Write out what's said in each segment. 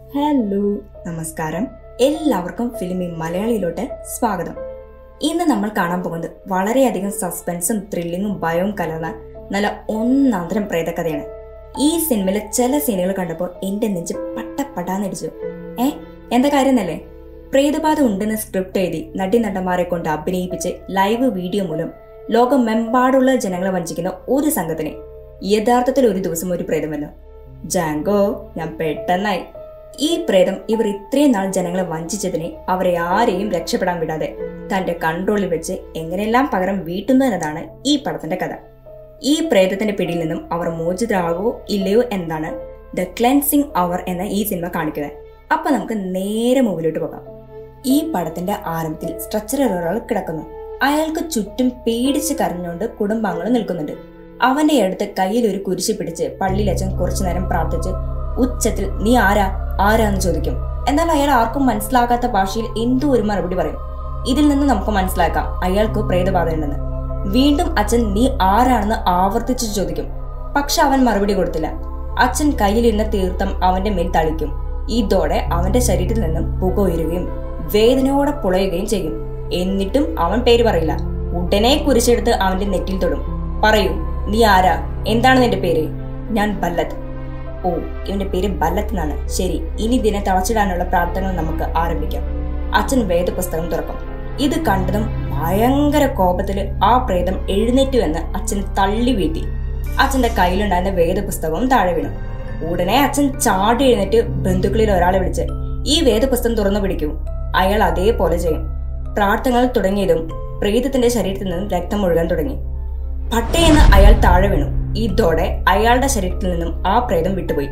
hello നമസ്കാരം എല്ലാവർക്കും ഫിലിമി മലയാളിയിലോട്ട് സ്വാഗതം ഇന്ന് നമ്മൾ കാണാൻ പോകുന്നത് വളരെയധികം സസ്പെൻസും ത്രില്ലിങ്ങും ഭയവും കലർന്ന നല്ല ഒന്നാന്തരം പ്രേതകഥയാണ് ഈ സിനിമയിലെ ചില സീനുകൾ കണ്ടപ്പോൾ എന്റെ നെഞ്ച് പട്ടപ്പടാന്നടിച്ചു ഏ എന്താ കാര്യം എന്നല്ലേ പ്രേതബാധ ഉണ്ടെന്ന് സ്ക്രിപ്റ്റ് എഴുതി നടി നടന്മാരെ കൊണ്ട് അഭിനയിപ്പിച്ച് ലൈവ് വീഡിയോ മൂലം ലോകമെമ്പാടുള്ള ജനങ്ങളെ വഞ്ചിക്കുന്ന ഒരു സംഘത്തിന് യഥാർത്ഥത്തിൽ ഒരു ദിവസം ഒരു പ്രേതം വന്നു ജാങ്കോ ഞാൻ പെട്ടെന്നായി ഈ പ്രേതം ഇവർ ഇത്രയും നാൾ ജനങ്ങളെ വഞ്ചിച്ചതിന് അവരെ ആരെയും രക്ഷപ്പെടാൻ വിടാതെ തന്റെ കൺട്രോളിൽ വെച്ച് എങ്ങനെയെല്ലാം പകരം വീട്ടുന്നു എന്നതാണ് ഈ പടത്തിന്റെ കഥ ഈ പ്രേതത്തിന്റെ പിടിയിൽ നിന്നും അവർ മോചിതരാകോ ഇല്ലയോ എന്നാണ് ദ ക്ലെൻസിങ് അവർ എന്ന ഈ സിനിമ കാണിക്കുന്നത് അപ്പൊ നമുക്ക് നേരെ മുമ്പിലോട്ട് പോകാം ഈ പടത്തിന്റെ ആരംഭത്തിൽ സ്ട്രക്ചറിൽ ഒരാൾ കിടക്കുന്നു അയാൾക്ക് ചുറ്റും പേടിച്ച് കരഞ്ഞുകൊണ്ട് കുടുംബാംഗങ്ങൾ നിൽക്കുന്നുണ്ട് അവന്റെ അടുത്ത് കയ്യിൽ ഒരു കുരിശ് പിടിച്ച് പള്ളിയിലച്ചൻ കുറച്ചു നേരം പ്രാർത്ഥിച്ച് ഉച്ചത്തിൽ നീ ആരാ ആരാന്ന് ചോദിക്കും എന്നാൽ അയാൾ ആർക്കും മനസ്സിലാകാത്ത ഭാഷയിൽ എന്തോ ഒരു മറുപടി പറയും ഇതിൽ നിന്ന് നമുക്ക് മനസ്സിലാക്കാം അയാൾക്ക് പ്രേതബാധയുണ്ടെന്ന് വീണ്ടും അച്ഛൻ നീ ആരാണെന്ന് ആവർത്തിച്ചു ചോദിക്കും പക്ഷെ അവൻ മറുപടി കൊടുത്തില്ല അച്ഛൻ കയ്യിലിരുന്ന തീർത്ഥം അവന്റെ മേൽ തളിക്കും ഇതോടെ അവന്റെ ശരീരത്തിൽ നിന്നും പുക ഉയരുകയും വേദനയോടെ പുളയുകയും ചെയ്യും എന്നിട്ടും അവൻ പേര് പറയില്ല ഉടനെ കുരിശെടുത്ത് അവന്റെ നെറ്റിൽ തൊടും പറയൂ നീ ആരാ എന്താണ് നിന്റെ പേര് ഞാൻ ബല്ലത്ത് ഓ ഇവന്റെ പേര് ബല്ലത്ത് എന്നാണ് ശരി ഇനി ഇതിനെ തളച്ചിടാനുള്ള പ്രാർത്ഥനകൾ നമുക്ക് ആരംഭിക്കാം അച്ഛൻ വേദപുസ്തകം തുറക്കും ഇത് കണ്ടതും ഭയങ്കര കോപത്തിൽ ആ പ്രേതം എഴുന്നേറ്റു എന്ന് അച്ഛൻ തള്ളി വീഴ്ത്തി അച്ഛന്റെ കയ്യിലുണ്ടായിരുന്ന വേദപുസ്തകവും താഴെ വീണു ഉടനെ അച്ഛൻ ചാടി എഴുന്നേറ്റ് ബന്ധുക്കളിൽ ഒരാളെ വിളിച്ച് ഈ വേദപുസ്തകം തുറന്നു പിടിക്കൂ അയാൾ അതേപോലെ ചെയ്യും പ്രാർത്ഥനകൾ തുടങ്ങിയതും പ്രേതത്തിന്റെ ശരീരത്തിൽ നിന്നും രക്തം ഒഴുകാൻ തുടങ്ങി പട്ടയെന്ന് അയാൾ താഴെ വീണു ഇതോടെ അയാളുടെ ശരീരത്തിൽ നിന്നും ആ പ്രേതം വിട്ടുപോയി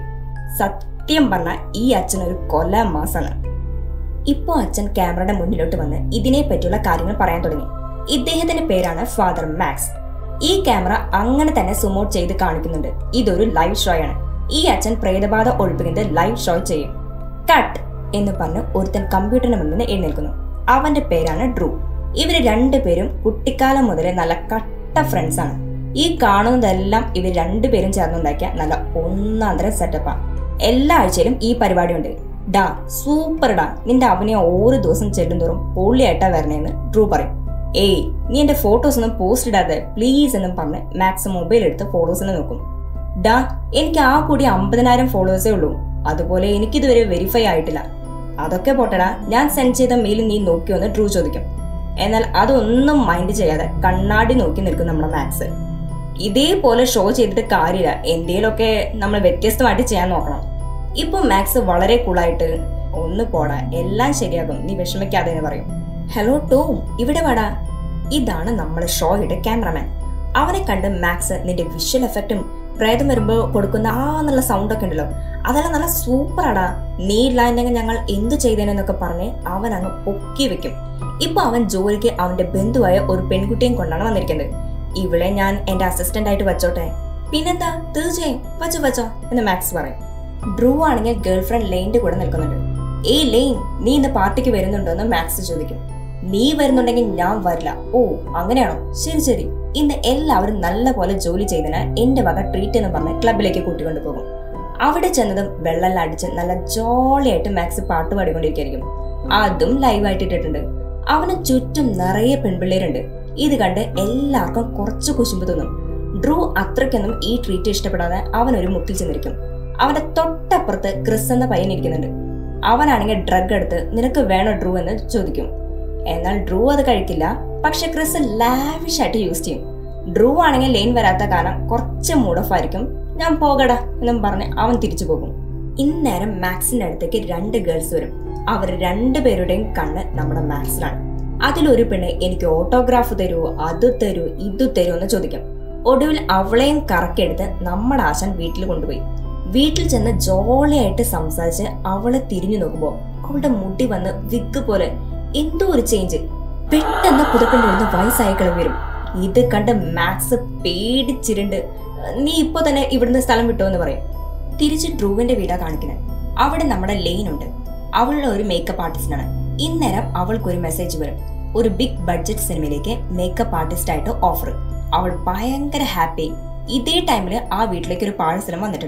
സത്യം പറഞ്ഞ ഈ അച്ഛൻ ഒരു കൊല്ല മാസാണ് ഇപ്പോ അച്ഛൻ ക്യാമറയുടെ മുന്നിലോട്ട് വന്ന് ഇതിനെ പറ്റിയുള്ള കാര്യങ്ങൾ പറയാൻ തുടങ്ങി ഇദ്ദേഹത്തിന്റെ പേരാണ് ഫാദർ മാക്സ് ഈ ക്യാമറ അങ്ങനെ തന്നെ സുമോട്ട് ചെയ്ത് കാണിക്കുന്നുണ്ട് ഇതൊരു ലൈവ് ഷോ ആണ് ഈ അച്ഛൻ പ്രേതബാധ ഒഴിപ്പിക്കുന്നത് ലൈവ് ഷോ ചെയ്യും കട്ട് എന്ന് പറഞ്ഞ് ഒരുത്തൻ കമ്പ്യൂട്ടറിന് മുന്നിൽ നിന്ന് എഴുന്നേൽക്കുന്നു അവന്റെ പേരാണ് ഡ്രൂ ഇവര് രണ്ടുപേരും കുട്ടിക്കാലം മുതലേ നല്ല കട്ട ഫ്രണ്ട്സ് ആണ് ഈ കാണുന്നതെല്ലാം ഇവർ രണ്ടുപേരും ചേർന്നുണ്ടാക്കിയ നല്ല ഒന്നാന്തര സെറ്റപ്പാ എല്ലാ ആഴ്ചയിലും ഈ പരിപാടി ഉണ്ട് ഡാ സൂപ്പർ ഡാ നിന്റെ അഭിനയം ഓരോ ദിവസം ചെല്ലുന്തോറും പൊള്ളിയായിട്ടാ വരണേന്ന് ഡ്രൂ പറയും ഏയ് നീ എന്റെ ഫോട്ടോസ് ഒന്നും പോസ്റ്റ് ഇടാതെ പ്ലീസ് എന്നും പറഞ്ഞ് മാക്സ് മൊബൈൽ എടുത്ത് ഫോട്ടോസിനെ നോക്കും ഡാ എനിക്ക് ആ കൂടി അമ്പതിനായിരം ഫോളോവേഴ്സേ ഉള്ളൂ അതുപോലെ എനിക്കിതുവരെ വെരിഫൈ ആയിട്ടില്ല അതൊക്കെ പോട്ടടാ ഞാൻ സെൻഡ് ചെയ്ത മെയിൽ നീ നോക്കിയോന്ന് ഡ്രൂ ചോദിക്കും എന്നാൽ അതൊന്നും മൈൻഡ് ചെയ്യാതെ കണ്ണാടി നോക്കി നിൽക്കും നമ്മുടെ മാക്സ് ഇതേപോലെ ഷോ ചെയ്തിട്ട് കാര്യമില്ല എന്തേലൊക്കെ നമ്മൾ വ്യത്യസ്തമായിട്ട് ചെയ്യാൻ നോക്കണം ഇപ്പൊ മാക്സ് വളരെ കൂളായിട്ട് ഒന്ന് പോടാ എല്ലാം ശരിയാകും നീ വിഷമിക്കാതെ എന്ന് പറയും ഹലോ ടോം ഇവിടെ വാടാ ഇതാണ് നമ്മുടെ ഷോയുടെ ക്യാമറമാൻ അവനെ കണ്ട് മാക്സ് നിന്റെ വിഷ്വൽ എഫക്റ്റും പ്രേതം വരുമ്പോൾ കൊടുക്കുന്ന ആ എന്നുള്ള സൗണ്ട് ഒക്കെ ഉണ്ടല്ലോ അതെല്ലാം നല്ല സൂപ്പറാടാ നീ ഇല്ലായിരുന്നെങ്കിൽ ഞങ്ങൾ എന്ത് ചെയ്തേനെന്നൊക്കെ പറഞ്ഞ് അവൻ അങ്ങ് പൊക്കി വെക്കും ഇപ്പൊ അവൻ ജോലിക്ക് അവന്റെ ബന്ധുവായ ഒരു പെൺകുട്ടിയും കൊണ്ടാണ് വന്നിരിക്കുന്നത് ഇവളെ ഞാൻ എന്റെ അസിസ്റ്റന്റ് ആയിട്ട് വെച്ചോട്ടെ പിന്നെന്താ തീർച്ചയായും വച്ചോ വച്ചോ എന്ന് മാക്സ് പറയും ഡ്രൂ ആണെങ്കിൽ ഗേൾഫ്രണ്ട് ലെയിന്റെ കൂടെ നിൽക്കുന്നുണ്ട് ഏയ് ലെയിൻ നീ ഇന്ന് പാർട്ടിക്ക് വരുന്നുണ്ടോ എന്ന് മാക്സ് ചോദിക്കും നീ വരുന്നുണ്ടെങ്കിൽ ഞാൻ വരില്ല ഓ അങ്ങനെയാണോ ശരി ശരി ഇന്ന് എല്ലാവരും നല്ല പോലെ ജോലി ചെയ്തതിനാൽ എന്റെ വക ട്രീറ്റ് എന്ന് പറഞ്ഞ് ക്ലബിലേക്ക് കൂട്ടിക്കൊണ്ടു പോകും അവിടെ ചെന്നതും വെള്ളം അടിച്ച് നല്ല ജോളിയായിട്ട് മാക്സ് പാട്ട് പാടിക്കൊണ്ടിരിക്കുകയായിരിക്കും അതും ലൈവായിട്ട് ഇട്ടിട്ടുണ്ട് അവന് ചുറ്റും നിറയെ പെൺപിള്ളേരുണ്ട് ഇത് കണ്ട് എല്ലാവർക്കും കുറച്ച് കുശുമ്പ് തോന്നും ഡ്രൂ അത്രയ്ക്കൊന്നും ഈ ട്രീറ്റ് ഇഷ്ടപ്പെടാതെ അവൻ ഒരു മുക്കിൽ ചെന്നിരിക്കും അവന്റെ തൊട്ടപ്പുറത്ത് ക്രിസ് എന്ന പയ്യൻ ഇരിക്കുന്നുണ്ട് അവനാണെങ്കിൽ ഡ്രഗ് എടുത്ത് നിനക്ക് വേണോ ഡ്രൂ എന്ന് ചോദിക്കും എന്നാൽ ഡ്രൂ അത് കഴിക്കില്ല പക്ഷെ ക്രിസ് ലാവിഷ് ആയിട്ട് യൂസ് ചെയ്യും ഡ്രൂ ആണെങ്കിൽ ലെയിൻ വരാത്ത കാരണം കുറച്ച് മൂഡ് ഓഫ് ആയിരിക്കും ഞാൻ പോകടാ എന്നും പറഞ്ഞ് അവൻ തിരിച്ചു പോകും ഇന്നേരം മാക്സിന്റെ അടുത്തേക്ക് രണ്ട് ഗേൾസ് വരും അവർ രണ്ടുപേരുടെയും കണ്ണ് നമ്മുടെ മാക്സിലാണ് അതിലൊരു പെണ്ണ് എനിക്ക് ഓട്ടോഗ്രാഫ് തരൂ അത് തരൂ ഇത് തരൂ എന്ന് ചോദിക്കും ഒടുവിൽ അവളെയും കറക്കെടുത്ത് നമ്മുടെ ആശാൻ വീട്ടിൽ കൊണ്ടുപോയി വീട്ടിൽ ചെന്ന് ജോളിയായിട്ട് സംസാരിച്ച് അവളെ തിരിഞ്ഞു നോക്കുമ്പോൾ അവളുടെ മുടി വന്ന് വിഗ് പോലെ എന്തോ ഒരു ചേഞ്ച് പെട്ടെന്ന് പുതപ്പിന്റെ ഒന്ന് വയസ്സായ കിളവ് വരും ഇത് കണ്ട് മാക്സ് പേടിച്ചിരുണ്ട് നീ ഇപ്പൊ തന്നെ ഇവിടുന്ന് സ്ഥലം വിട്ടോ എന്ന് പറയും തിരിച്ച് ഡ്രൂവിന്റെ വീടാ കാണിക്കുന്നത് അവിടെ നമ്മുടെ ലെയിൻ ഉണ്ട് അവളുടെ ഒരു മേക്കപ്പ് ആർട്ടിസ്റ്റാണ് ഇന്നേരം അവൾക്ക് ഒരു മെസ്സേജ് വരും ഒരു ബിഗ് ബഡ്ജറ്റ് സിനിമയിലേക്ക് മേക്കപ്പ് ആർട്ടിസ്റ്റ് ആയിട്ട് ഓഫർ അവൾ ഭയങ്കര ഹാപ്പി ഇതേ ടൈമിൽ ആ വീട്ടിലേക്ക് ഒരു പാഴ്സലും വന്നിട്ടുണ്ട്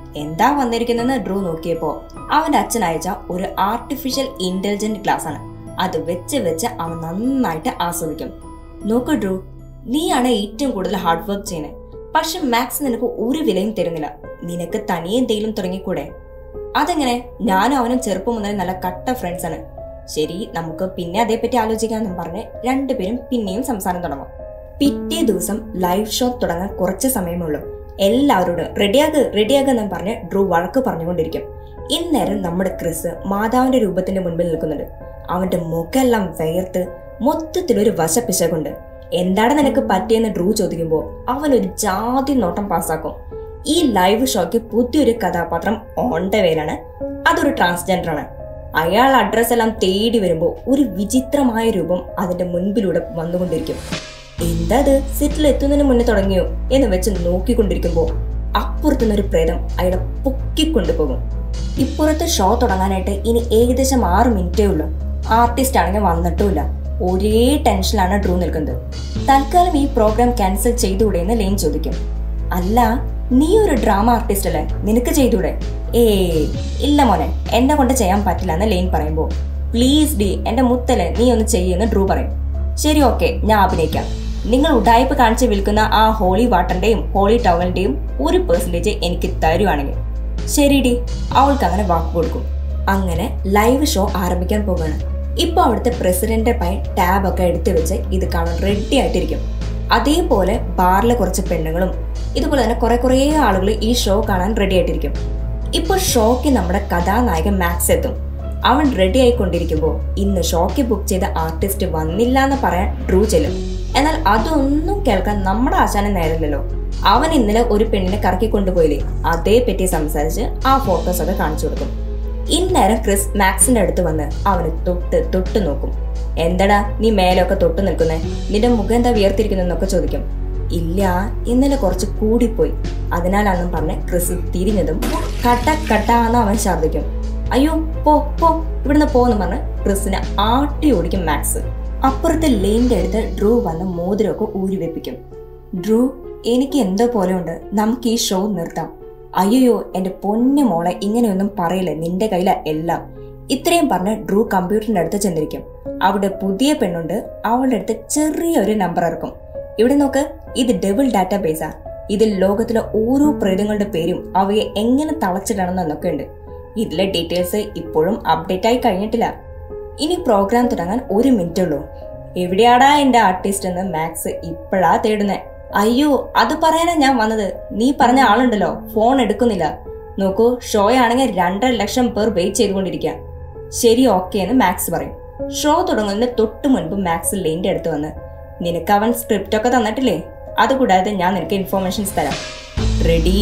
എന്താ വന്നിരിക്കുന്നതെന്ന് ഡ്രൂ നോക്കിയപ്പോ അവന്റെ അച്ഛൻ അയച്ച ഒരു ആർട്ടിഫിഷ്യൽ ഇന്റലിജന്റ് ഗ്ലാസ് ആണ് അത് വെച്ച് വെച്ച് അവൻ നന്നായിട്ട് ആസ്വദിക്കും നോക്കൂ ഡ്രൂ നീയാണ് ഏറ്റവും കൂടുതൽ ഹാർഡ് വർക്ക് ചെയ്യുന്നത് പക്ഷെ മാക്സ് നിനക്ക് ഒരു വിലയും തരുന്നില്ല നിനക്ക് തനിയെ എന്തെങ്കിലും തുടങ്ങിക്കൂടെ അതെങ്ങനെ ഞാനും അവനും ചെറുപ്പം മുതൽ നല്ല കട്ട ഫ്രണ്ട്സ് ആണ് ശരി നമുക്ക് പിന്നെ അതേപ്പറ്റി ആലോചിക്കാമെന്നും പറഞ്ഞ് രണ്ടുപേരും പിന്നെയും സംസാരം തുടങ്ങും പിറ്റേ ദിവസം ലൈവ് ഷോ തുടങ്ങാൻ കുറച്ച് സമയമുള്ളൂ എല്ലാവരോടും റെഡിയാക് റെഡിയാകുന്നും പറഞ്ഞ് ഡ്രൂ വഴക്ക് പറഞ്ഞുകൊണ്ടിരിക്കും ഇന്നേരം നമ്മുടെ ക്രിസ് മാതാവിന്റെ രൂപത്തിന്റെ മുൻപിൽ നിൽക്കുന്നുണ്ട് അവന്റെ മുഖമെല്ലാം വേർത്ത് മൊത്തത്തിലൊരു വശപ്പിശകുണ്ട് എന്താണ് നിനക്ക് പറ്റിയെന്ന് ഡ്രൂ ചോദിക്കുമ്പോൾ അവൻ ഒരു ജാതി നോട്ടം പാസ്സാക്കും ഈ ലൈവ് ഷോയ്ക്ക് പുതിയൊരു കഥാപാത്രം ഓൺ ദ വേലാണ് അതൊരു ട്രാൻസ്ജെൻഡർ ആണ് അയാൾ അഡ്രസ് എല്ലാം തേടി വരുമ്പോൾ ഒരു വിചിത്രമായ രൂപം അതിന്റെ മുൻപിലൂടെ വന്നുകൊണ്ടിരിക്കും എന്താ അത് സെറ്റിൽ എത്തുന്നതിന് മുന്നേ തുടങ്ങിയോ എന്ന് വെച്ച് നോക്കിക്കൊണ്ടിരിക്കുമ്പോൾ അപ്പുറത്തുനിന്നൊരു പ്രേതം അയാളെ പൊക്കിക്കൊണ്ടുപോകും ഇപ്പുറത്തെ ഷോ തുടങ്ങാനായിട്ട് ഇനി ഏകദേശം ആറ് മിനിറ്റേ ഉള്ളൂ ആർട്ടിസ്റ്റ് ആണെങ്കിൽ വന്നിട്ടുമില്ല ഒരേ ടെൻഷനിലാണ് ഡ്രൂ നിൽക്കുന്നത് തൽക്കാലം ഈ പ്രോഗ്രാം ക്യാൻസൽ ചെയ്തുകൂടെ എന്ന് ലെയിൻ ചോദിക്കും അല്ല നീ ഒരു ഡ്രാമ ആർട്ടിസ്റ്റ് അല്ലേ നിനക്ക് ചെയ്തൂടെ ഏ ഇല്ല മോനെ എന്നെ കൊണ്ട് ചെയ്യാൻ പറ്റില്ല എന്ന് ലെയിൻ പറയുമ്പോൾ പ്ലീസ് ഡി എന്റെ മുത്തലെ നീ ഒന്ന് ചെയ്യുമെന്ന് ഡ്രൂ പറയും ശരി ഓക്കെ ഞാൻ അഭിനയിക്കാം നിങ്ങൾ ഉടായ്പ കാണിച്ച് വിൽക്കുന്ന ആ ഹോളി വാട്ടറിന്റെയും ഹോളി ടവലിന്റെയും ഒരു പെർസെന്റേജ് എനിക്ക് തരുവാണെങ്കിൽ ശരി ഡി അവൾക്ക് അങ്ങനെ വാക്ക് കൊടുക്കും അങ്ങനെ ലൈവ് ഷോ ആരംഭിക്കാൻ പോവുകയാണ് ഇപ്പൊ അവിടുത്തെ പ്രസിഡന്റ് പൈ ടാബ് ഒക്കെ എടുത്തു വെച്ച് ഇത് കാണാൻ റെഡി ആയിട്ടിരിക്കും അതേപോലെ ബാറിലെ കുറച്ച് പെണ്ണുങ്ങളും ഇതുപോലെ തന്നെ കുറെ കുറേ ആളുകൾ ഈ ഷോ കാണാൻ റെഡി ആയിട്ടിരിക്കും ഇപ്പോൾ ഷോക്ക് നമ്മുടെ കഥാനായകൻ മാക്സ് എത്തും അവൻ റെഡി ആയിക്കൊണ്ടിരിക്കുമ്പോൾ ഇന്ന് ഷോക്ക് ബുക്ക് ചെയ്ത ആർട്ടിസ്റ്റ് വന്നില്ല എന്ന് പറയാൻ ഡ്രൂ ചെല്ലും എന്നാൽ അതൊന്നും കേൾക്കാൻ നമ്മുടെ ആശാനം നേരില്ലല്ലോ അവൻ ഇന്നലെ ഒരു പെണ്ണിനെ കറക്കി കൊണ്ടുപോയില്ലേ അതേ പറ്റി സംസാരിച്ച് ആ ഫോട്ടോസ് ഒക്കെ കാണിച്ചു കൊടുക്കും ഇന്നേരം ക്രിസ് മാക്സിന്റെ അടുത്ത് വന്ന് അവന് തൊട്ട് തൊട്ട് നോക്കും എന്തടാ നീ മേലൊക്കെ തൊട്ട് നിൽക്കുന്നേ നിന്റെ മുഖം എന്താ വിയർത്തിരിക്കുന്നൊക്കെ ചോദിക്കും ഇല്ല ഇന്നലെ കുറച്ച് കൂടിപ്പോയി അതിനാലാണെന്നും പറഞ്ഞ് ക്രിസ് തിരിഞ്ഞതും കട്ട കട്ടാന്ന് അവൻ ഛർദ്ദിക്കും അയ്യോ പോ പോ ഇവിടുന്ന് പോന്ന് പറഞ്ഞ് ക്രിസിനെ ആട്ടി ഓടിക്കും മാക്സ് അപ്പുറത്തെ ലെയിൻ്റെ അടുത്ത് ഡ്രൂ വന്ന് മോതിരമൊക്കെ ഊരി വെപ്പിക്കും ഡ്രൂ എനിക്ക് എന്തോ പോലെ ഉണ്ട് നമുക്ക് ഈ ഷോ നിർത്താം അയ്യോ എന്റെ പൊന്നു മോളെ ഇങ്ങനെയൊന്നും പറയില്ല നിന്റെ കയ്യില എല്ലാം ഇത്രയും പറഞ്ഞ് ഡ്രൂ കമ്പ്യൂട്ടറിന്റെ അടുത്ത് ചെന്നിരിക്കും അവിടെ പുതിയ പെണ്ണുണ്ട് അവളുടെ അടുത്ത് ചെറിയൊരു നമ്പർ ഇറക്കും ഇവിടെ നോക്ക് ഇത് ഡബിൾ ഡാറ്റാ ബേസാ ഇതിൽ ലോകത്തിലെ ഓരോ പ്രേതങ്ങളുടെ പേരും അവയെ എങ്ങനെ തളച്ചിടണമെന്നൊക്കെ ഉണ്ട് ഇതിലെ ഡീറ്റെയിൽസ് ഇപ്പോഴും അപ്ഡേറ്റ് ആയി കഴിഞ്ഞിട്ടില്ല ഇനി പ്രോഗ്രാം തുടങ്ങാൻ ഒരു മിനിറ്റ് ഉള്ളൂ എവിടെയാടാ എന്റെ ആർട്ടിസ്റ്റ് എന്ന് മാക്സ് ഇപ്പോഴാ തേടുന്നേ അയ്യോ അത് പറയാനാ ഞാൻ വന്നത് നീ പറഞ്ഞ ആളുണ്ടല്ലോ ഫോൺ എടുക്കുന്നില്ല നോക്കൂ ഷോ ആണെങ്കിൽ രണ്ടര ലക്ഷം പേർ വെയിറ്റ് ചെയ്തുകൊണ്ടിരിക്കുക ശരി ഓക്കെ എന്ന് മാക്സ് പറയും ഷോ തുടങ്ങുന്നതിന് തൊട്ട് മുൻപ് മാക്സ് ലെയിൻ്റെ അടുത്ത് വന്ന് നിനക്ക് അവൻ സ്ക്രിപ്റ്റ് ഒക്കെ തന്നിട്ടില്ലേ അതുകൂടാതെ ഞാൻ നിനക്ക് ഇൻഫോർമേഷൻസ് തരാം റെഡി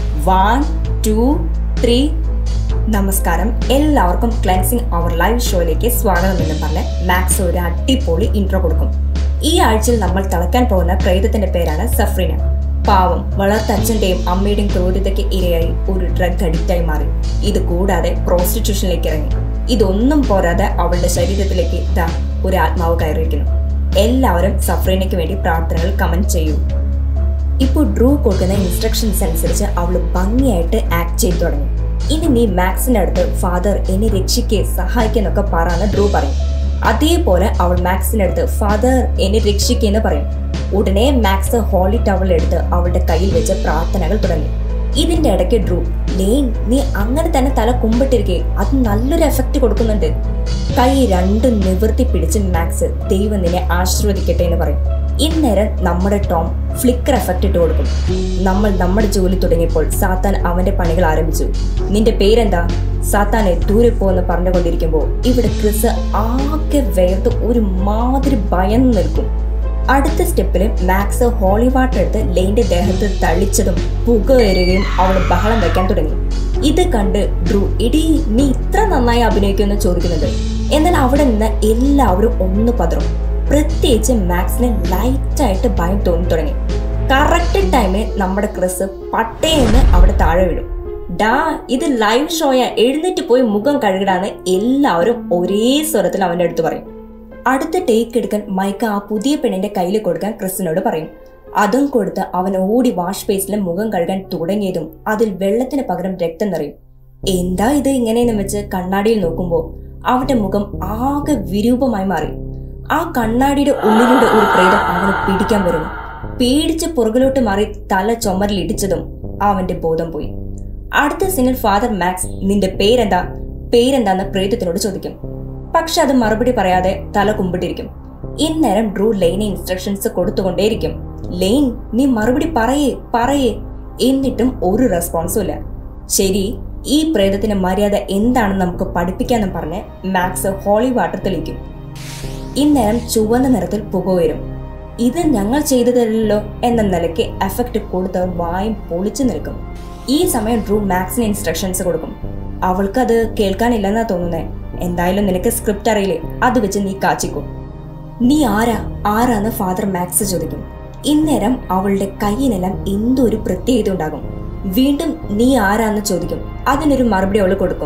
വൺ ടു ത്രീ നമസ്കാരം എല്ലാവർക്കും ക്ലെൻസിങ് അവർ ലൈവ് ഷോയിലേക്ക് സ്വാഗതം എന്ന് പറഞ്ഞ് മാക്സ് ഒരു അടിപൊളി ഇൻട്രോ കൊടുക്കും ഈ ആഴ്ചയിൽ നമ്മൾ തിളക്കാൻ പോകുന്ന പ്രേതത്തിന്റെ പേരാണ് സഫ്രീന പാവം വളർത്തച്ഛന്റെയും അമ്മയുടെയും ക്രൂരതയ്ക്ക് ഇരയായി ഒരു ഡ്രഗ് അഡിക്റ്റായി മാറി ഇത് കൂടാതെ പ്രോസ്റ്റിറ്റ്യൂഷനിലേക്ക് ഇറങ്ങി ഇതൊന്നും പോരാതെ അവളുടെ ശരീരത്തിലേക്ക് ദാ ഒരു ആത്മാവ് കയറിയിരിക്കുന്നു എല്ലാവരും സഫ്രീനയ്ക്ക് വേണ്ടി പ്രാർത്ഥനകൾ കമന്റ് ചെയ്യൂ ഇപ്പോൾ ഡ്രൂ കൊടുക്കുന്ന ഇൻസ്ട്രക്ഷൻസ് അനുസരിച്ച് അവൾ ഭംഗിയായിട്ട് ആക്ട് ചെയ്തു തുടങ്ങി ഇനി നീ മാക്സിന്റെ അടുത്ത് ഫാദർ എന്നെ രക്ഷിക്കേ സഹായിക്കെന്നൊക്കെ പറയാന്ന് ഡ്രൂ പറയും അതേപോലെ അവൾ മാക്സിന്റെ അടുത്ത് ഫാദർ എന്നെ രക്ഷിക്കെന്ന് പറയും ഉടനെ മാക്സ് ഹോളി ടവൽ എടുത്ത് അവളുടെ കയ്യിൽ വെച്ച് പ്രാർത്ഥനകൾ തുടങ്ങി ഇതിന്റെ ഇടയ്ക്ക് ഡ്രൂ ലെയിൻ നീ അങ്ങനെ തന്നെ തല കുമ്പിട്ടിരിക്കെ അത് നല്ലൊരു എഫക്റ്റ് കൊടുക്കുന്നുണ്ട് കൈ രണ്ടും നിവർത്തി പിടിച്ച് മാക്സ് ദൈവം നിന്നെ ആശീർവദിക്കട്ടെ എന്ന് പറയും ഇന്നേരം നമ്മുടെ ടോം ഫ്ലിക്കർ എഫക്റ്റ് ഇട്ട് കൊടുക്കും നമ്മൾ നമ്മുടെ ജോലി തുടങ്ങിയപ്പോൾ സാത്താൻ അവന്റെ പണികൾ ആരംഭിച്ചു നിന്റെ പേരെന്താ സാത്താനെ ദൂരെ പോന്ന് പറഞ്ഞുകൊണ്ടിരിക്കുമ്പോൾ ഇവിടെ ക്രിസ് ആകെ വേർത്ത് ഒരു മാതിരി ഭയന്ന് നിൽക്കും അടുത്ത സ്റ്റെപ്പിൽ മാക്സ് ഹോളി വാട്ടർ എടുത്ത് ലെയിന്റെ ദേഹത്ത് തളിച്ചതും പുക വരികയും അവൾ ബഹളം വയ്ക്കാൻ തുടങ്ങി ഇത് കണ്ട് ഡ്രൂ ഇടി നീ ഇത്ര നന്നായി അഭിനയിക്കുമെന്ന് ചോദിക്കുന്നുണ്ട് എന്നാൽ അവിടെ നിന്ന് എല്ലാവരും ഒന്ന് പതറും പ്രത്യേകിച്ച് മാക്സിന് ലൈറ്റായിട്ട് ഭയം തോന്നി തുടങ്ങി കറക്റ്റ് ടൈമിൽ നമ്മുടെ ക്രിസ് പട്ടേന്ന് അവിടെ താഴെ വീഴും ഡാ ഇത് ലൈവ് ഷോയാ എഴുന്നേറ്റ് പോയി മുഖം കഴുകിടാന്ന് എല്ലാവരും ഒരേ സ്വരത്തിൽ അവന്റെ അടുത്ത് പറയും അടുത്ത ടേക്ക് എടുക്കാൻ മൈക്ക് ആ പുതിയ പെണ്ണിന്റെ കയ്യിൽ കൊടുക്കാൻ ക്രിസിനോട് പറയും അതും കൊടുത്ത് അവൻ ഓടി വാഷ് ബേസിലെ മുഖം കഴുകാൻ തുടങ്ങിയതും അതിൽ വെള്ളത്തിന് പകരം രക്തം നിറയും എന്താ ഇത് ഇങ്ങനെയെന്ന് വെച്ച് കണ്ണാടിയിൽ നോക്കുമ്പോൾ അവന്റെ മുഖം ആകെ വിരൂപമായി മാറി ആ കണ്ണാടിയുടെ ഉള്ളിലൂടെ ഒരു പ്രേതം അവനെ പിടിക്കാൻ വരുന്നു പേടിച്ച് പുറകിലോട്ട് മാറി തല ചുമരിൽ ഇടിച്ചതും അവന്റെ ബോധം പോയി അടുത്ത സീനിൽ ഫാദർ മാക്സ് നിന്റെ പേരെന്താ പേരെന്താന്ന് പ്രേതത്തിനോട് ചോദിക്കും പക്ഷെ അത് മറുപടി പറയാതെ തല കുമ്പിട്ടിരിക്കും ഇന്നേരം ഡ്രൂ ലെയിന് ഇൻസ്ട്രക്ഷൻസ് കൊടുത്തുകൊണ്ടേയിരിക്കും ലെയിൻ നീ മറുപടി പറയേ പറയേ എന്നിട്ടും ഒരു റെസ്പോൺസും ഇല്ല ശരി ഈ പ്രേതത്തിന്റെ മര്യാദ എന്താണെന്ന് നമുക്ക് പഠിപ്പിക്കാന്നും പറഞ്ഞ് മാക്സ് ഹോളി വാട്ടർ തെളിയിക്കും ഇന്നേരം ചുവന്ന നിറത്തിൽ പുക ഉയരും ഇത് ഞങ്ങൾ ചെയ്തതല്ലോ എന്ന നിലയ്ക്ക് എഫക്റ്റ് കൊടുത്തവർ വായും പൊളിച്ചു നിൽക്കും ഈ സമയം ഡ്രൂ മാക്സിന് ഇൻസ്ട്രക്ഷൻസ് കൊടുക്കും അവൾക്ക് അത് കേൾക്കാനില്ലെന്നാ തോന്നുന്നേ എന്തായാലും നിനക്ക് സ്ക്രിപ്റ്റ് അറിയില്ലേ അത് വെച്ച് നീ കാച്ചിക്കും നീ ആരാ ആരാന്ന് ഫാദർ മാക്സ് ചോദിക്കും ഇന്നേരം അവളുടെ കയ്യിനെല്ലാം എന്തോ ഒരു പ്രത്യേകത ഉണ്ടാകും വീണ്ടും നീ ആരാന്ന് ചോദിക്കും അതിനൊരു മറുപടി അവൾ കൊടുക്കും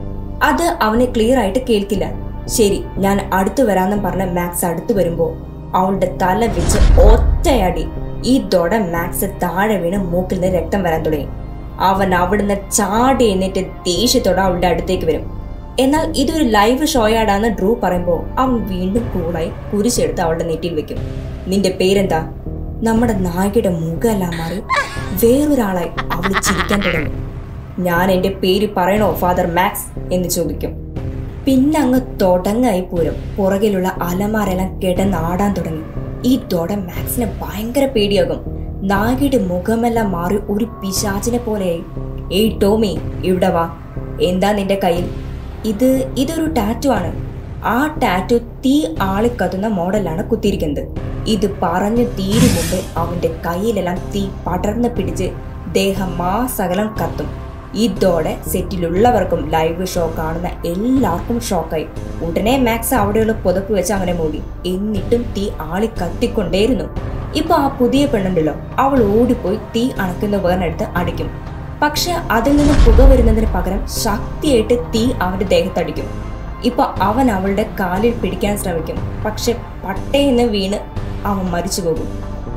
അത് അവന് ക്ലിയർ ആയിട്ട് കേൾക്കില്ല ശരി ഞാൻ അടുത്തു വരാന്നും പറഞ്ഞ മാക്സ് അടുത്തു വരുമ്പോ അവളുടെ തല വെച്ച് ഒറ്റയടി ഈ ദൊട മാക്സ് താഴെ വീണ് മൂക്കിൽ നിന്ന് രക്തം വരാൻ തുടങ്ങി അവൻ അവിടുന്ന് ചാടി എന്നിട്ട് ദേഷ്യത്തോടെ അവളുടെ അടുത്തേക്ക് വരും എന്നാൽ ഇതൊരു ലൈവ് ഷോയാടാന്ന് ഡ്രൂ പറയുമ്പോൾ അവൻ വീണ്ടും കൂളായി കുരിശെടുത്ത് അവളുടെ നെറ്റിയിൽ വെക്കും നിന്റെ പേരെന്താ നമ്മുടെ നായകയുടെ മുഖമെല്ലാം മാറി വേറൊരാളായി അവൾ ചിരിക്കാൻ തുടങ്ങി ഞാൻ എന്റെ പേര് പറയണോ ഫാദർ മാക്സ് എന്ന് ചോദിക്കും പിന്നെ അങ്ങ് തുടങ്ങായി പോരും പുറകിലുള്ള അലമാരെല്ലാം കിടന്നാടാൻ തുടങ്ങി ഈ ദൊട മാക്സിന് ഭയങ്കര പേടിയാകും നാഗിയുടെ മുഖമെല്ലാം മാറി ഒരു പിശാചിനെ പോലെയായി ഏയ് ടോമി ഇവിടെ വാ എന്താ നിന്റെ കയ്യിൽ ഇത് ഇതൊരു ടാറ്റു ആണ് ആ ടാറ്റു തീ ആളിക്കത്തുന്ന മോഡലാണ് കുത്തിയിരിക്കുന്നത് ഇത് പറഞ്ഞു തീരും മുമ്പ് അവന്റെ കയ്യിലെല്ലാം തീ പടർന്ന് പിടിച്ച് ദേഹം മാസകലം കത്തും ഇതോടെ സെറ്റിലുള്ളവർക്കും ലൈവ് ഷോ കാണുന്ന എല്ലാവർക്കും ഷോക്കായി ഉടനെ മാക്സ് അവിടെയുള്ള പുതപ്പ് വെച്ച് അവനെ മൂടി എന്നിട്ടും തീ ആളി കത്തിക്കൊണ്ടേയിരുന്നു ഇപ്പൊ ആ പുതിയ പെണ്ണുണ്ടല്ലോ അവൾ ഓടിപ്പോയി തീ അണക്കുന്ന ഉപകരണമെടുത്ത് അടിക്കും പക്ഷെ അതിൽ നിന്ന് പുക വരുന്നതിന് പകരം ശക്തിയായിട്ട് തീ അവന്റെ ദേഹത്തടിക്കും ഇപ്പൊ അവൻ അവളുടെ കാലിൽ പിടിക്കാൻ ശ്രമിക്കും പക്ഷെ പട്ടയെന്ന് വീണ് അവൻ മരിച്ചു പോകും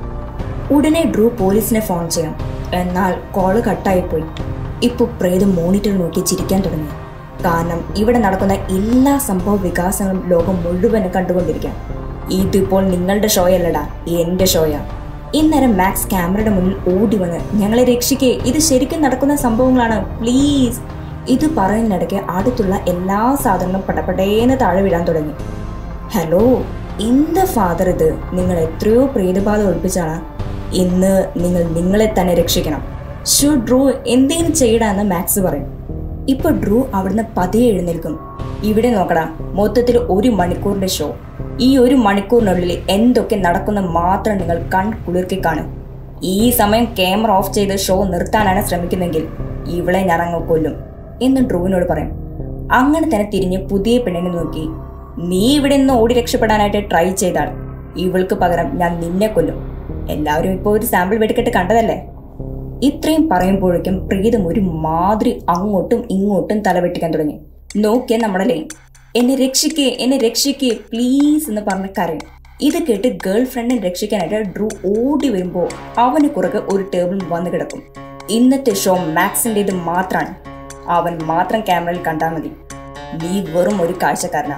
ഉടനെ ഡ്രൂ പോലീസിനെ ഫോൺ ചെയ്യാം എന്നാൽ കോള് കട്ടായിപ്പോയി ഇപ്പോൾ പ്രേതം മോണിറ്റർ നോക്കി ചിരിക്കാൻ തുടങ്ങി കാരണം ഇവിടെ നടക്കുന്ന എല്ലാ സംഭവ വികാസങ്ങളും ലോകം മുഴുവൻ കണ്ടുകൊണ്ടിരിക്കാം ഇതിപ്പോൾ നിങ്ങളുടെ ഷോയല്ലടാ എന്റെ ഷോയാ ഇന്നേരം മാക്സ് ക്യാമറയുടെ മുന്നിൽ ഓടി വന്ന് ഞങ്ങളെ രക്ഷിക്കേ ഇത് ശരിക്കും നടക്കുന്ന സംഭവങ്ങളാണ് പ്ലീസ് ഇത് പറയുന്നിടയ്ക്ക് അടുത്തുള്ള എല്ലാ സാധനങ്ങളും പടപടേന്ന് താഴെ വീഴാൻ തുടങ്ങി ഹലോ എന്താ ഫാദർ ഇത് നിങ്ങൾ എത്രയോ പ്രേതബാധ ഒളിപ്പിച്ചാണ് ഇന്ന് നിങ്ങൾ നിങ്ങളെ തന്നെ രക്ഷിക്കണം ഷു ഡ്രൂ എന്തെങ്കിലും ചെയ്യടാന്ന് മാക്സ് പറയും ഇപ്പൊ ഡ്രൂ അവിടുന്ന് പതിയെ എഴുന്നേൽക്കും ഇവിടെ നോക്കടാ മൊത്തത്തിൽ ഒരു മണിക്കൂറിന്റെ ഷോ ഈ ഒരു മണിക്കൂറിനുള്ളിൽ എന്തൊക്കെ നടക്കുന്ന മാത്രം നിങ്ങൾ കൺ കുളിർക്കി കാണും ഈ സമയം ക്യാമറ ഓഫ് ചെയ്ത് ഷോ നിർത്താനാണ് ശ്രമിക്കുന്നെങ്കിൽ ഇവളെ ഞാൻ അങ്ങ് കൊല്ലും എന്ന് ഡ്രൂവിനോട് പറയും അങ്ങനെ തന്നെ തിരിഞ്ഞ് പുതിയ പെണ്ണിനെ നോക്കി നീ ഇവിടെ നിന്ന് ഓടി രക്ഷപ്പെടാനായിട്ട് ട്രൈ ചെയ്താൽ ഇവൾക്ക് പകരം ഞാൻ നിന്നെ കൊല്ലും എല്ലാവരും ഇപ്പോൾ ഒരു സാമ്പിൾ വെടിക്കെട്ട് കണ്ടതല്ലേ ഇത്രയും പറയുമ്പോഴേക്കും പ്രീതം ഒരു മാതിരി അങ്ങോട്ടും ഇങ്ങോട്ടും തലവെട്ടിക്കാൻ തുടങ്ങി നോക്കിയ നമ്മുടെ ലൈൻ എന്നെ രക്ഷിക്കേ എന്നെ രക്ഷിക്കേ പ്ലീസ് എന്ന് പറഞ്ഞ് കരയും ഇത് കേട്ട് ഗേൾ ഫ്രണ്ടിനെ രക്ഷിക്കാനായിട്ട് ഡ്രൂ ഓടി വരുമ്പോൾ അവന് പുറകെ ഒരു ടേബിൾ വന്നു കിടക്കും ഇന്നത്തെ ഷോ മാക്സിൻ്റെത് മാത്രമാണ് അവൻ മാത്രം ക്യാമറയിൽ കണ്ടാൽ മതി നീ വെറും ഒരു കാഴ്ചക്കാരനാ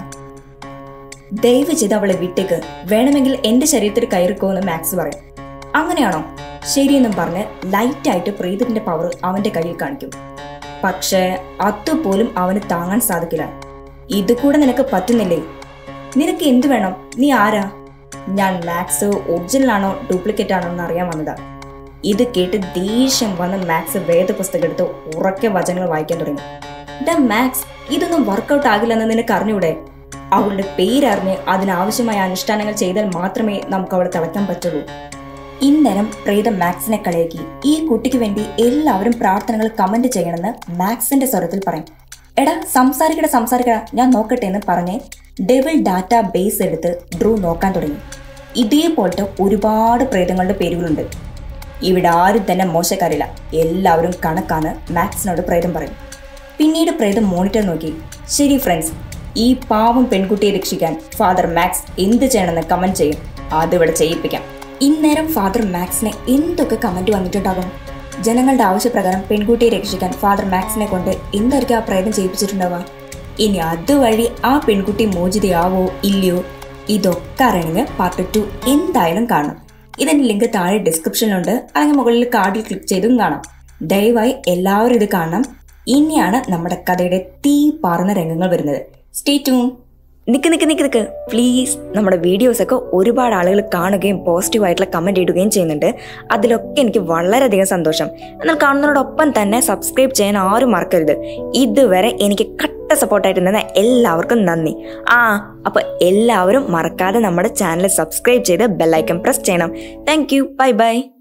ദയവ് ചെയ്ത് അവളെ വിട്ടേക്ക് വേണമെങ്കിൽ എന്റെ ശരീരത്തിൽ കയറിക്കോ എന്ന് മാക്സ് പറയും അങ്ങനെയാണോ ശരിയെന്നും പറഞ്ഞ് ലൈറ്റായിട്ട് പ്രീതത്തിന്റെ പവർ അവന്റെ കയ്യിൽ കാണിക്കും പക്ഷേ അതുപോലും അവന് താങ്ങാൻ സാധിക്കില്ല ഇത് കൂടെ നിനക്ക് പറ്റുന്നില്ലേ നിനക്ക് എന്തു വേണം നീ ആരാ ഞാൻ മാക്സ് ഒറിജിനൽ ആണോ ഡ്യൂപ്ലിക്കേറ്റ് ആണോ എന്ന് അറിയാൻ വന്നതാ ഇത് കേട്ട് ദേഷ്യം വന്ന് മാക്സ് വേദപുസ്തകം എടുത്ത് ഉറക്കെ വചനങ്ങൾ വായിക്കാൻ തുടങ്ങി ഡാ മാക്സ് ഇതൊന്നും വർക്കൗട്ട് ആകില്ലെന്ന് നിനക്ക് അറിഞ്ഞൂടെ അവളുടെ പേരറിഞ്ഞ് അതിനാവശ്യമായ അനുഷ്ഠാനങ്ങൾ ചെയ്താൽ മാത്രമേ നമുക്ക് അവളെ തിളയ്ക്കാൻ പറ്റുള്ളൂ ഇന്നേരം പ്രേത മാക്സിനെ കളിയാക്കി ഈ കുട്ടിക്ക് വേണ്ടി എല്ലാവരും പ്രാർത്ഥനകൾ കമന്റ് ചെയ്യണമെന്ന് മാക്സിന്റെ സ്വരത്തിൽ പറയും എടാ സംസാരിക്കട സംസാരിക്കട ഞാൻ നോക്കട്ടെ എന്ന് പറഞ്ഞ് ഡെവിൾ ഡാറ്റ ബേസ് എടുത്ത് ഡ്രൂ നോക്കാൻ തുടങ്ങി ഇതേപോലത്തെ ഒരുപാട് പ്രേതങ്ങളുടെ പേരുകളുണ്ട് ഇവിടെ ആരും തന്നെ മോശക്കാരില്ല എല്ലാവരും കണക്കാണ് മാക്സിനോട് പ്രേതം പറയും പിന്നീട് പ്രേതം മോണിറ്റർ നോക്കി ശരി ഫ്രണ്ട്സ് ഈ പാവം പെൺകുട്ടിയെ രക്ഷിക്കാൻ ഫാദർ മാക്സ് എന്ത് ചെയ്യണമെന്ന് കമന്റ് ചെയ്യും അതിവിടെ ചെയ്യിപ്പിക്കാം ഇന്നേരം ഫാദർ മാക്സിനെ എന്തൊക്കെ കമന്റ് വന്നിട്ടുണ്ടാകും ജനങ്ങളുടെ ആവശ്യപ്രകാരം പെൺകുട്ടിയെ രക്ഷിക്കാൻ ഫാദർ മാക്സിനെ കൊണ്ട് എന്തായിരിക്കും ആ പ്രയത്നം ചെയ്യിപ്പിച്ചിട്ടുണ്ടാവുക ഇനി അതുവഴി ആ പെൺകുട്ടി മോചിതയാവോ ഇല്ലയോ ഇതൊക്കെ അറിയണമെങ്കിൽ പാർട്ട് ടു എന്തായാലും കാണണം ഇതിന്റെ ലിങ്ക് താഴെ ഡിസ്ക്രിപ്ഷനിലുണ്ട് അല്ലെങ്കിൽ മുകളിൽ കാർഡിൽ ക്ലിക്ക് ചെയ്തും കാണാം ദയവായി എല്ലാവരും ഇത് കാണണം ഇനിയാണ് നമ്മുടെ കഥയുടെ തീ പാറുന്ന രംഗങ്ങൾ വരുന്നത് സ്റ്റേ ട്യൂൺ നിക്ക് നിക്ക് നിക്ക് നിക്ക് പ്ലീസ് നമ്മുടെ വീഡിയോസൊക്കെ ഒരുപാട് ആളുകൾ കാണുകയും പോസിറ്റീവായിട്ടുള്ള കമൻറ്റ് ഇടുകയും ചെയ്യുന്നുണ്ട് അതിലൊക്കെ എനിക്ക് വളരെയധികം സന്തോഷം എന്നാൽ കാണുന്നതിനോടൊപ്പം തന്നെ സബ്സ്ക്രൈബ് ചെയ്യാൻ ആരും മറക്കരുത് ഇതുവരെ എനിക്ക് കട്ട സപ്പോർട്ടായിട്ട് നിന്ന എല്ലാവർക്കും നന്ദി ആ അപ്പോൾ എല്ലാവരും മറക്കാതെ നമ്മുടെ ചാനൽ സബ്സ്ക്രൈബ് ചെയ്ത് ബെല്ലൈക്കൺ പ്രസ് ചെയ്യണം താങ്ക് യു ബൈ ബൈ